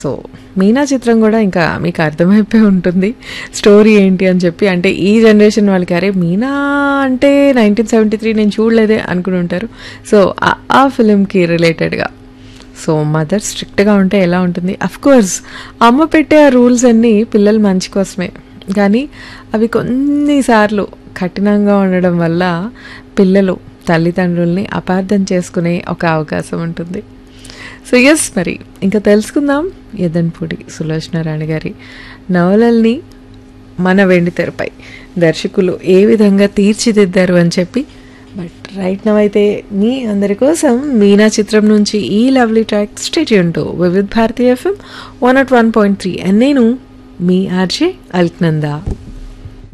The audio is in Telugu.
సో మీనా చిత్రం కూడా ఇంకా మీకు అర్థమైపోయి ఉంటుంది స్టోరీ ఏంటి అని చెప్పి అంటే ఈ జనరేషన్ వాళ్ళకి అరే మీనా అంటే నైన్టీన్ సెవెంటీ త్రీ నేను చూడలేదే అనుకుని ఉంటారు సో ఆ- ఆ ఫిలింకి రిలేటెడ్గా సో మదర్ స్ట్రిక్ట్గా ఉంటే ఎలా ఉంటుంది అఫ్ కోర్స్ అమ్మ పెట్టే ఆ రూల్స్ అన్నీ పిల్లల మంచి కోసమే కానీ అవి కొన్నిసార్లు కఠినంగా ఉండడం వల్ల పిల్లలు తల్లిదండ్రుల్ని అపార్థం చేసుకునే ఒక అవకాశం ఉంటుంది సో ఎస్ మరి ఇంకా తెలుసుకుందాం యదన్పూడి సులోచనారాణి గారి నవలల్ని మన వెండి తెరపై దర్శకులు ఏ విధంగా తీర్చిదిద్దారు అని చెప్పి బట్ రైట్ నవ్ అయితే మీ అందరి కోసం మీనా చిత్రం నుంచి ఈ lovely track stay tuned to Vividh Bharati FM one naught one point three and నేను మీ ఆర్జే అల్క్నందా